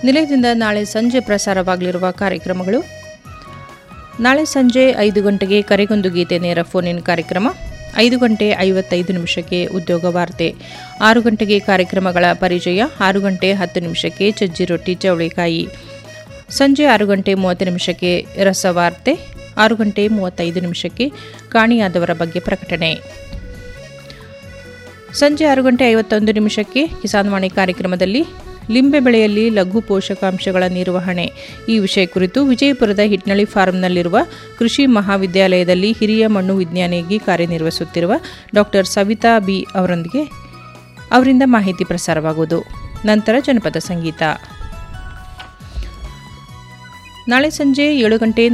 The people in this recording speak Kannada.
ನಿಲಯದಿಂದ ನಾಳೆ ಸಂಜೆ ಪ್ರಸಾರವಾಗಲಿರುವ ಕಾರ್ಯಕ್ರಮಗಳು ನಾಳೆ ಸಂಜೆ ಐದು ಗಂಟೆಗೆ ಕರೆಗೊಂದು ಗೀತೆ ನೇರ ಫೋನ್ ಇನ್ ಕಾರ್ಯಕ್ರಮ ಐದು ಗಂಟೆ ಐವತ್ತೈದು ನಿಮಿಷಕ್ಕೆ ಉದ್ಯೋಗ ವಾರ್ತೆ ಆರು ಗಂಟೆಗೆ ಕಾರ್ಯಕ್ರಮಗಳ ಪರಿಚಯ ಆರು ಗಂಟೆ ಹತ್ತು ನಿಮಿಷಕ್ಕೆ ಚಜ್ಜಿ ರೊಟ್ಟಿ ಚವಳಿಕಾಯಿ ಸಂಜೆ ಆರು ಗಂಟೆ ಮೂವತ್ತು ನಿಮಿಷಕ್ಕೆ ರಸವಾರ್ತೆ ಆರು ಗಂಟೆ ಮೂವತ್ತೈದು ನಿಮಿಷಕ್ಕೆ ಕಾಣಿಯಾದವರ ಬಗ್ಗೆ ಪ್ರಕಟಣೆ ಸಂಜೆ ಆರು ಗಂಟೆ ಐವತ್ತೊಂದು ನಿಮಿಷಕ್ಕೆ ಕಿಸಾನ್ವಾಣಿ ಕಾರ್ಯಕ್ರಮದಲ್ಲಿ ಲಿಂಬೆ ಬೆಳೆಯಲ್ಲಿ ಲಘು ಪೋಷಕಾಂಶಗಳ ನಿರ್ವಹಣೆ ಈ ವಿಷಯ ಕುರಿತು ವಿಜಯಪುರದ ಹಿಟ್ನಳ್ಳಿ ಫಾರಂನಲ್ಲಿರುವ ಕೃಷಿ ಮಹಾವಿದ್ಯಾಲಯದಲ್ಲಿ ಹಿರಿಯ ಮಣ್ಣು ವಿಜ್ಞಾನಿಯಾಗಿ ಕಾರ್ಯನಿರ್ವಹಿಸುತ್ತಿರುವ ಡಾಕ್ಟರ್ ಸವಿತಾ ಬಿ ಅವರೊಂದಿಗೆ ಅವರಿಂದ ಮಾಹಿತಿ ಪ್ರಸಾರವಾಗುವುದು ನಂತರ ಜನಪದ ಸಂಗೀತ ನಾಳೆ ಸಂಜೆ ಏಳು ಗಂಟೆ